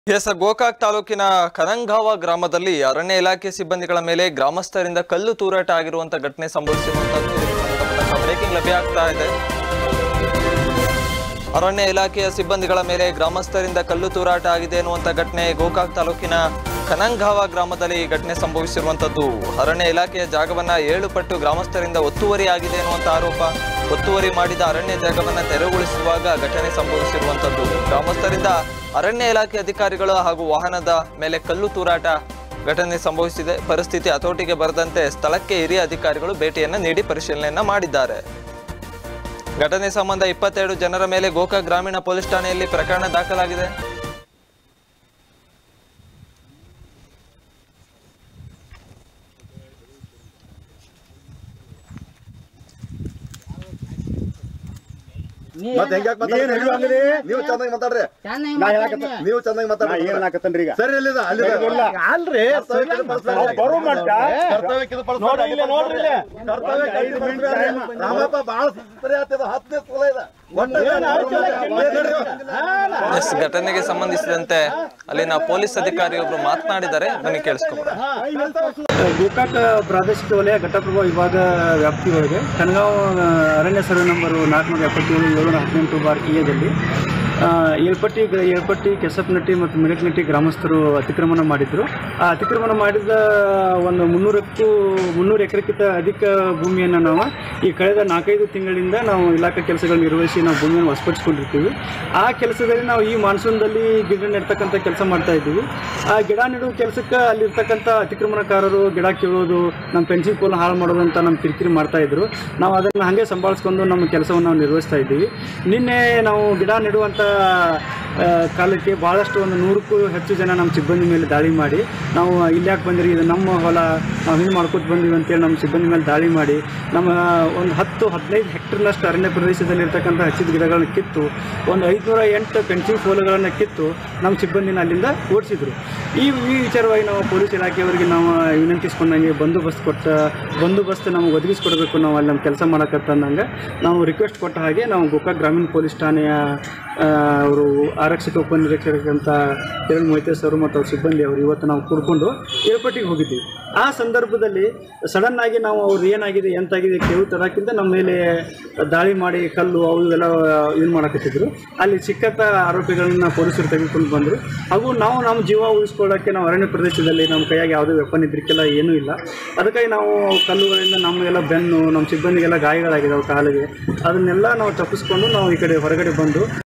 S Gokak ತಾಲೂಕಿನ ಕನಂಗಾವ ಗ್ರಾಮದಲ್ಲಿ ಅರಣ್ಯ ಇಲಾಖೆ ಸಿಬ್ಬಂದಿಗಳ ಮೇಲೆ ಗ್ರಾಮಸ್ಥರಿಂದ ಕಲ್ಲು ತೂರಾಟ ಆಗಿರುವಂತ ಘಟನೆ ಸಂಭವಿಸಿರುವಂತದ್ದು ಇದಕ್ಕೆ ಸಂಬಂಧಪಟ್ಟ ಬ್ರೇಕಿಂಗ್ ಲಭ್ಯ ಆಗ್ತಾ ಇದೆ ಅರಣ್ಯ ಇಲಾಖೆಯ ಸಿಬ್ಬಂದಿಗಳ ಮೇಲೆ ಗ್ರಾಮಸ್ಥರಿಂದ ಕಲ್ಲು ತೂರಾಟ ಆಗಿದೆ ಎನ್ನುವಂತ ಘಟನೆ ಗೋಕಾಕ್ ತಾಲೂಕಿನ ಕನಂಗಾವ ಗ್ರಾಮದಲ್ಲಿ ಈ ಘಟನೆ ಸಂಭವಿಸಿರುವಂತದ್ದು ಅರಣ್ಯ ಇಲಾಖೆಯ ಜಾಗವನ್ನ ಏಳು ಪಟ್ಟು ಗ್ರಾಮಸ್ಥರಿಂದ ಒತ್ತುವರಿ ಆಗಿದೆ ಎನ್ನುವಂತ ಆರೋಪ ಒತ್ತುವರಿ ಮಾಡಿದ ಅರಣ್ಯ ಜಾಗವನ್ನ ತೆರವುಗೊಳಿಸುವಾಗ ಘಟನೆ ಸಂಭವಿಸಿರುವಂತದ್ದು ಗ್ರಾಮಸ್ಥರಿಂದ ಅರಣ್ಯ ಇಲಾಖೆ ಅಧಿಕಾರಿಗಳು ಹಾಗೂ ವಾಹನದ ಮೇಲೆ ಕಲ್ಲು ತೂರಾಟ ಘಟನೆ ಸಂಭವಿಸಿದೆ ಪರಿಸ್ಥಿತಿ ಹತೋಟಿಗೆ ಬರದಂತೆ ಸ್ಥಳಕ್ಕೆ ಹಿರಿಯ ಅಧಿಕಾರಿಗಳು ಭೇಟಿಯನ್ನ ನೀಡಿ ಪರಿಶೀಲನೆಯನ್ನ ಮಾಡಿದ್ದಾರೆ ಘಟನೆ ಸಂಬಂಧ ಇಪ್ಪತ್ತೆರಡು ಜನರ ಮೇಲೆ ಗೋಕಾಕ್ ಗ್ರಾಮೀಣ ಪೊಲೀಸ್ ಠಾಣೆಯಲ್ಲಿ ಪ್ರಕರಣ ದಾಖಲಾಗಿದೆ ಮತ್ತೆ ಹೆಂಗ್ಯಾಕ್ ಮಾತಾಡ್ರಿ? ನೀನ್ ಹಿಡಿದು ಅಂಗಡಿ? ನೀವು ಚಂದಾಗಿ ಮಾತಾಡ್ರಿ ಚೆನ್ನಾಗಿ ನಾ ಮಾತಾಡ್ನಿ. ಹೇಳಕತ್ತ- ನೀವು ಚಂದಾಗಿ ನಾ ಮಾತಾಡ್ರಿ ಏನ್ ಹಾಕತ್ತನ್ರಿ ಈಗ ಸರಿ ಅಲ್ಲಿದ ಅಲ್ಲಿದ ಇಲ್ಲ. ಅಲ್ರಿ ಬರೋ ಮಟ್ಟ ಕರ್ತವ್ಯಕ್ಕಿದು ಪಡಿಸ್ಬೇಡ. ನೋಡ್ರಿ ಇಲ್ಲೇ, ನೋಡ್ರಿ ಇಲ್ಲೇ. ಕರ್ತವ್ಯಕ್ಕೆ ಐದು ಮಿನಿಟ್ ಬೇಡ. ರಾಮಪ್ಪ ಬಾಳ ಸರಿ ಆಗ್ತದ ಹತ್ತನೇ ಸಲ ಇದೆ ಒಟ್ಟು ಏನ್ ಆಯ್ತಿಲ್ಲ, ಏನ್ ನಡ್ರಿ? ಎಸ್ ಘಟನೆಗೆ ಸಂಬಂಧಿಸಿದಂತೆ ಅಲ್ಲಿನ ಪೊಲೀಸ್ ಅಧಿಕಾರಿಯೊಬ್ರು ಮಾತನಾಡಿದ್ದಾರೆ ಬನ್ನಿ ಕೇಳಿಸ್ಕೊಬೋಣ ಗೋಕಾಕ್ ಪ್ರಾದೇಶಿಕ ವಲಯ ಘಟಪ್ರಭಾ ವಿಭಾಗ ವ್ಯಾಪ್ತಿ ಒಳಗೆ ಕನಗಾಂವ್ ಅರಣ್ಯ ಸರ್ವೆ ನಂಬರು ನಾಲ್ಕುನೂರ ಎಪ್ಪತ್ತೇಳು ಏಳುನೂರ ಹದಿನೆಂಟು ಬಾರ್ ಇಯಲ್ಲಿ ಏಳ್ಪಟ್ಟಿ ಗ- ಏಳ್ಪಟ್ಟಿ ಕೆಸಪ್ನಟ್ಟಿ ಮತ್ತು ಮಿಡಕ್ನಟ್ಟಿ ಗ್ರಾಮಸ್ಥರು ಅತಿಕ್ರಮಣ ಮಾಡಿದ್ರು ಆ ಅತಿಕ್ರಮಣ ಮಾಡಿದ ಒಂದು ಮುನ್ನೂರಕ್ಕೂ ಮುನ್ನೂರು ಎಕರೆಕ್ಕಿಂತ ಅಧಿಕ ಭೂಮಿಯನ್ನು ನಾವು ಈ ಕಳೆದ ನಾಲ್ಕೈದು ತಿಂಗಳಿಂದ ನಾವು ಇಲಾಖೆ ಕೆಲಸಗಳನ್ನು ನಿರ್ವಹಿಸಿ ನಾವು ಭೂಮಿಯನ್ನು ವಶಪಡಿಸಿಕೊಂಡಿರ್ತೀವಿ ಆ ಕೆಲಸದಲ್ಲಿ ನಾವು ಈ ಮಾನ್ಸೂನ್ದಲ್ಲಿ ಗಿಡ ನೆಡ್ತಕ್ಕಂಥ ಕೆಲಸ ಮಾಡ್ತಾ ಇದ್ದೀವಿ ಆ ಗಿಡ ನೆಡುವ ಕೆಲಸಕ್ಕೆ ಅಲ್ಲಿರ್ತಕ್ಕಂಥ ಅತಿಕ್ರಮಣಕಾರರು ಗಿಡ ಕೀಳೋದು ನಮ್ಮ ಪೆನ್ಸಿಲ್ ಕೋಲ್ ಹಾಳು ಮಾಡೋದು ಅಂತ ನಮ್ಮ ಕಿರಿಕಿರಿ ಮಾಡ್ತಾ ಇದ್ರು ನಾವು ಅದನ್ನು ಹಾಗೆ ಸಂಭಾಳಿಸ್ಕೊಂಡು ನಮ್ಮ ಕೆಲಸವನ್ನು ನಾವು ನಿರ್ವಹಿಸ್ತಾ ಇದ್ದೀವಿ ನಿನ್ನೆ ನಾವು ಗಿಡ ನೆಡುವಂಥ ಆ, ಕಾಲಕ್ಕೆ ಭಾಳಷ್ಟು ಒಂದು ನೂರಕ್ಕೂ ಹೆಚ್ಚು ಜನ ನಮ್ಮ ಸಿಬ್ಬಂದಿ ಮೇಲೆ ದಾಳಿ ಮಾಡಿ ನಾವು ಇಲ್ಲಿ ಯಾಕೆ ಬಂದಿರಿ ಇದು ನಮ್ಮ ಹೊಲ ನಾವು ಹಿಂಗೆ ಮಾಡ್ಕೊತ ಬಂದೀವಿ ಅಂತೇಳಿ ನಮ್ಮ ಸಿಬ್ಬಂದಿ ಮೇಲೆ ದಾಳಿ ಮಾಡಿ ನಮ್ಮ ಒಂದು ಹತ್ತು ಹದಿನೈದು ಹೆಕ್ಟರ್ನಷ್ಟು ಅರಣ್ಯ ಪ್ರದೇಶದಲ್ಲಿ ಇರ್ತಕ್ಕಂಥ ಹಚ್ಚಿದ ಗಿಡಗಳನ್ನ ಕಿತ್ತು ಒಂದು ಐದುನೂರ ಎಂಟು ಪೆನ್ಸಿಲ್ ಫೋಲ್ಗಳನ್ನು ಕಿತ್ತು ನಮ್ಮ ಸಿಬ್ಬಂದಿನ ಅಲ್ಲಿಂದ ಓಡಿಸಿದ್ರು ಈ ಈ ವಿಚಾರವಾಗಿ ನಾವು ಪೊಲೀಸ್ ಇಲಾಖೆಯವರಿಗೆ ನಾವು ವಿನಂತಿಸ್ಕೊಂಡಂಗೆ ಬಂದೋಬಸ್ತ್ ಕೊಟ್ಟ ಬಂದೋಬಸ್ತ್ ನಮಗೆ ಒದಗಿಸ್ಕೊಡ್ಬೇಕು ನಾವು ಅಲ್ಲಿ ನಮ್ಮ ಕೆಲಸ ಮಾಡಕತ್ತಂದಂಗೆ ನಾವು ರಿಕ್ವೆಸ್ಟ್ ಕೊಟ್ಟ ಹಾಗೆ ನಾವು ಗೋಕಾಕ್ ಗ್ರಾಮೀಣ ಪೊಲೀಸ್ ಠಾಣೆಯ ಆ, ಅವರು ಆರಕ್ಷಕ ಉಪನಿರೀಕ್ಷಕರಂತ ಕಿರಣ್ ಮೊಯ್ತೇಶ್ ಅವರು ಮತ್ತು ಅವ್ರ ಸಿಬ್ಬಂದಿ ಅವರು ಇವತ್ತು ನಾವು ಕೂಡ್ಕೊಂಡು ಏರ್ಪಟ್ಟಿಗೆ ಹೋಗಿದ್ದೀವಿ ಆ ಸಂದರ್ಭದಲ್ಲಿ ಸಡನ್ ಆಗಿ ನಾವು ಅವ್ರು ಏನಾಗಿದೆ ಎಂತಾಗಿದೆ ಕೇಳು ತರಕ್ಕಿಂತ ನಮ್ಮ ಮೇಲೆ ದಾಳಿ ಮಾಡಿ ಕಲ್ಲು ಅವು ಇವೆಲ್ಲ ಇದು ಮಾಡಕತ್ತಿದ್ರು ಅಲ್ಲಿ ಸಿಕ್ಕಂಥ ಆರೋಪಿಗಳನ್ನ ಪೊಲೀಸರು ತೆಗೆದುಕೊಂಡು ಬಂದರು ಹಾಗೂ ನಾವು ನಮ್ಮ ಜೀವ ಉಳಿಸ್ಕೊಳ್ಳೋಕ್ಕೆ ನಾವು ಅರಣ್ಯ ಪ್ರದೇಶದಲ್ಲಿ ನಮ್ಮ ಕೈಯಾಗಿ ಯಾವುದೇ ವೆಪನ್ ಇದ್ರಿಕ್ಕೆಲ್ಲ ಏನೂ ಇಲ್ಲ ಅದಕ್ಕಾಗಿ ನಾವು ಕಲ್ಲುಗಳಿಂದ ನಮಗೆಲ್ಲ ಬೆನ್ನು ನಮ್ಮ ಸಿಬ್ಬಂದಿಗೆಲ್ಲ ಗಾಯಗಳಾಗಿದ್ದಾವೆ ಕಾಲಿಗೆ ಅದನ್ನೆಲ್ಲ ನಾವು ತಪ್ಪಿಸ್ಕೊಂಡು ನಾವು ಈ ಕಡೆ ಹೊರಗಡೆ ಬಂದು